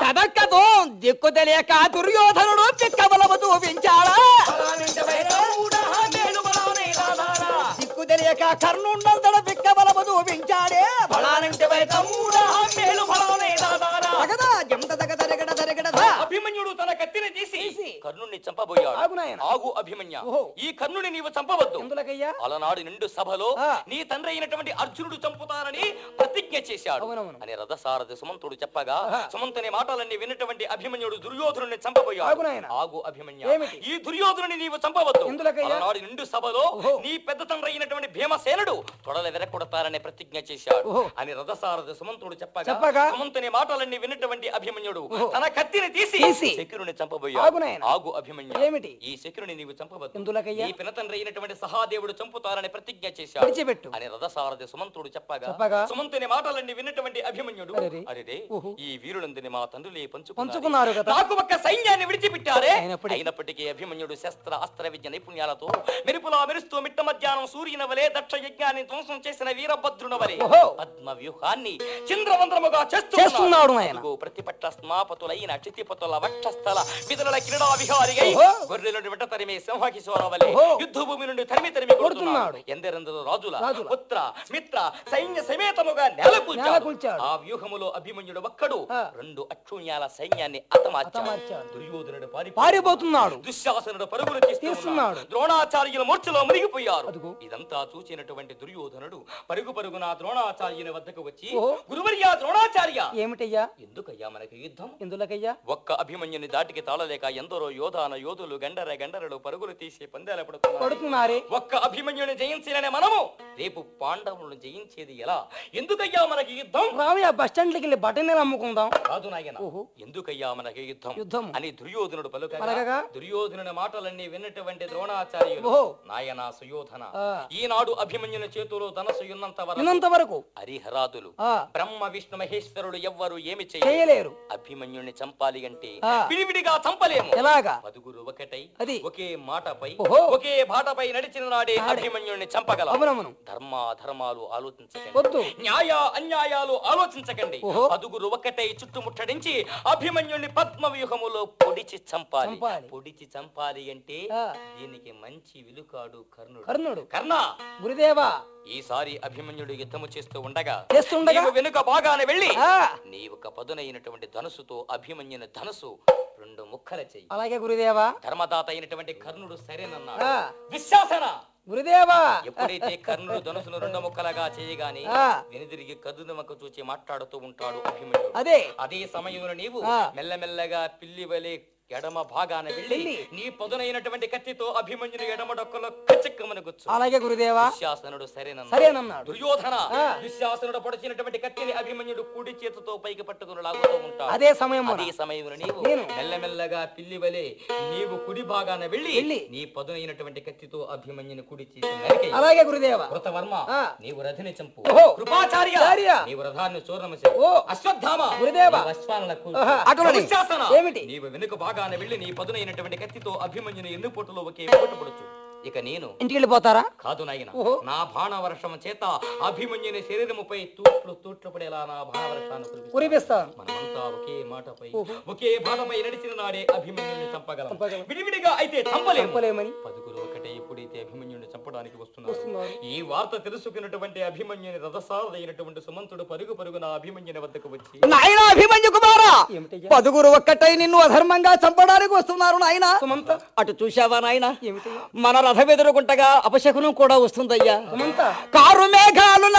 కథక్కతో దిక్కు తెలియక దుర్యోధనుడు చిక్కబలము చూపించాడా దిక్కు తెలియక కర్ణుండంతడ పిక్కబలము చూపించాడే తగదా జంత తగ తరగడ తరగడ దా. అభిమన్యుడు తన కత్తిని తీసి తీసి. కర్ణుణ్ణి చంపబోయాడు ఆగు నాయనా. ఆగు అభిమన్య ఓహో. ఈ కర్ణుని నీవు చంపవద్దు ఎందులకయ్యా అలనాడు నిండు సభలో ఆ. నీ తండ్రి అయినటువంటి అర్జునుడు చంపుతానని ప్రతిజ్ఞ చేశాడు అవునవును. అని రథసారథి సుమంతుడు చెప్పగా ఆహా. సుమంతుని మాటలన్నీ విన్నటువంటి అభిమన్యుడు దుర్యోధనుని చంపబోయాడు ఆగు నాయనా. ఆగు అభిమన్య ఏమిటి? ఈ దుర్యోధనుని నీవు చంపవద్దు ఎందులకయ్యా? అలనాడు నిండు సభలో ఓహో. నీ పెద్ద తండ్రి అయినటువంటి భీమసేనుడు తొడల వెరకొడతారని ప్రతిజ్ఞ చేశాడు ఓహో. అని రథసారథి సుమంతుడు చెప్పగా చెప్పగా? సుమంతుని మాటలన్నీ విన్నటువంటి అభిమన్యుడు ఓహో. తన కత్తిని తీసి తీసి. శకురుని ఆగు చంపబోయాడు నాయనా. ఆగు అభిమన్య ఏమిటి? ఈ శకురుని నీవు చంపవద్దు ఎందులకయ్యా? ఈ పినతండ్రి అయినటువంటి సహాదేవుడు చంపుతారని ప్రతిజ్ఞ చేశాడు విడిచిపెట్టు. అని రథసారథి సుమంతుడు చెప్పగా చెప్పగా? సుమంతుని మాటలన్నీ విన్నటువంటి అభిమన్యుడు అరెరే. అరెరే ఓహో. ఈ వీరులందుని మా తండ్రులే పంచుకున్నారు కదా. నాకు ఒక్క సైన్యాన్ని విడిచిపెట్టారే అయినప్పటికీ- అయినప్పటికీ అభిమన్యుడు శస్త్ర అస్త్ర విద్య నైపుణ్యాలతో మెరుపులా మెరుస్తూ మిట్ట మధ్యాహ్నం సూర్యుని వలె దక్ష యజ్ఞాన్ని ధ్వంసం చేసిన వీరభద్రుని వలె ఓహో. పద్మ వ్యూహాన్ని చంద్రవంద్రముగా చేస్తున్నాడు నాయన. అదిగో ప్రతిపట్ల స్మాపతులైన క్షితిపతుల వక్షస్థల విధుల క్రీడా విహారిగై ఓహో. గొర్రెల వెంట తరిమే సింహకిశోర వలె ఓహో. యుద్ధ భూమి నుండి తరిమి తరిమి కొడుతున్నాడు. కొడుతున్నాడు ఎందరెందరో రాజుల రాజుల. పుత్ర మిత్ర సైన్య సమేతముగా నేలకూల్చాడు నేలకూల్చాడు. ఆ వ్యూహములో అభిమన్యుడు ఒక్కడు ఆ. రెండు అక్షుణ్యాల సైన్యాన్ని అతమార్చాడు హతమార్చాడు. దుర్యోధనుడు పారిపోతున్నాడు దుశ్శాసనుడు పరుగులు తీస్తున్నాడు. తీస్తున్నాడు ద్రోణాచార్యుల మూర్ఛలో మునిగిపోయారు అదుగో. ఇదంతా చూచినటువంటి దుర్యోధనుడు పరుగు పరుగున ద్రోణాచార్యుని వద్దకు వచ్చి ఓహో. గురువర్యా ద్రోణాచార్య ఏమిటయ్యా ఎందుకయ్యా మనకి యుద్ధం ఎందులకయ్యా ఒక్క అభిమన్యుని దాటికి తాళలేక ఎందరో యోధాన యోధులు గండర గండరలు పరుగులు తీసి పందాల పడుతున్నారు పడుతున్నారే ఒక్క అభిమన్యుని జయించిన మనము రేపు పాండవులను జయించేది ఎలా ఎందుకయ్యా మనకి యుద్ధం రామయ్య బస్ స్టాండ్కి వెళ్ళి బట్టలు అమ్ముకుందాం కాదు నాయన ఓహో. ఎందుకయ్యా మనకి యుద్ధం యుద్ధం. అని దుర్యోధనుడు పలకగా? పలుకగా దుర్యోధనుని మాటలన్నీ విన్నటువంటి ద్రోణాచార్యులు ఓహో. నాయన సుయోధన ఆ. ఈనాడు అభిమన్యుని చేతిలో ధనసు ఉన్నంత వరకు విన్నంత వరకు హరిహరాదులు ఆ. బ్రహ్మ విష్ణు మహేశ్వరుడు ఎవ్వరు ఏమి చేయలేరు. చేయలేరు అభిమన్యుని చంపాలి అంటే ఆ. విడివిడిగా చంపలేము ఎలాగా పదుగురు ఒకటై అది. ఒకే మాటపై ఓహో. ఒకే బాటపై నడిచిన నాడే అభిమన్యుని చంపగలం అవునవును ధర్మ అధర్మాలు ఆలోచించకండి వద్దు న్యాయ అన్యాయాలు ఆలోచించకండి ఓహో. పదుగురు ఒక్కటై చుట్టుముట్టడించి అభిమన్యుని పద్మ వ్యూహములో పొడిచి చంపాలి చంపాలి. పొడిచి చంపాలి అంటే ఆ. దీనికి మంచి విలుకాడు కర్ణుడు కర్ణుడు కర్ణ గురుదేవా ఈసారి అభిమన్యుడు యుద్ధము చేస్తూ ఉండగా చేస్తుండగా? నీవు వెనుక బాగానే వెళ్ళి ఆ, నీ ఒక పదునైనటువంటి ధనుసుతో అభిమన్యుని ధనుసు రెండు ముక్కల చెయ్యి అలాగే గురుదేవా ధర్మదాత అయినటువంటి కర్ణుడు సరేనన్నాడు ఆ. విశ్వాసన గురుదేవా ఎప్పుడైతే కర్ణుడు ధనుసును రెండు ముక్కలుగా చేయగానే ఆ. వెనుదిరిగి కదునమక చూచి మాట్లాడుతూ ఉంటాడు అభిమన్యుడు అదే అదే సమయంలో నీవు ఆ. మెల్లమెల్లగా పిల్లి వలె ఎడమ భాగాన వెళ్ళి వెళ్ళి. నీ పదునైనటువంటి కత్తితో అభిమన్యుని ఎడమ డొక్కలో కచ్చక్కమనగుచ్చు అలాగే గురుదేవా దుశ్శాసనుడు సరేనన్నాడు సరేనన్నాడు దుర్యోధన ఆ. దుశ్శాసనుడు పొడిచినటువంటి కత్తిని అభిమన్యుడు కుడి చేతితో పైకి పట్టుకుని లాగుతూ ఉంటాడు అదే సమయం అదే సమయంలో నీవు నేను. మెల్లమెల్లగా పిల్లి వలె నీవు కుడి భాగాన వెళ్ళి వెళ్ళి. నీ పదునైనటువంటి కత్తితో అభిమన్యుని కుడి చేతి నరికి అలాగే గురుదేవా కృతవర్మ ఆ. నీవు రథిని చంపు ఓహో. కృపాచార్య చార్య. నీవు రథాన్ని చూర్ణము చేయి ఓ. అశ్వత్థామ గురుదేవ. నీవు అశ్వాలను కూల్చు. ఆహా, అటులని. దుశ్శాసన. ఏమిటి? నీవు వెనుక భాగాన వెళ్ళి నీ పదునైనటువంటి కత్తితో అభిమన్యుని ఎన్ను పొట్టులో ఒకే పొట్టు పొడుచు ఇక నేను ఇంటికి వెళ్ళిపోతారా కాదు నాయన ఓహో. నా బాణవర్షం చేత అభిమన్యుని శరీరముపై తూట్లు తూట్లు పడేలా నా బాణవర్షాన్ని కురిపిస్తాను. కురిపిస్తాను మనమంతా ఒకే మాటపై ఓహో. ఒకే బాటపై నడిచిన నాడే అభిమన్యుని చంపగలం చంపగలం. విడివిడిగా అయితే చంపలేము చంపలేమని పదుగురు ఒకటే ఎప్పుడైతే అభిమన్యుని చంపడానికి వస్తున్నారు వస్తున్నారు. ఈ వార్త తెలుసుకున్నటువంటి అభిమన్యుని రథసారదైనటువంటి సుమంతుడు పరుగు పరుగున అభిమన్యుని వద్దకు వచ్చి నాయన అభిమన్యు కుమారా ఏమిటయ్యా? పదుగురు ఒక్కటై నిన్ను అధర్మంగా చంపడానికి వస్తున్నారు నాయన సుమంత అటు చూశావా నాయన ఏమిటయ్యా మన రథం ఎదురుకుంటగా అపశకునం కూడా వస్తుందయ్యా సుమంత కారు మేఘాలు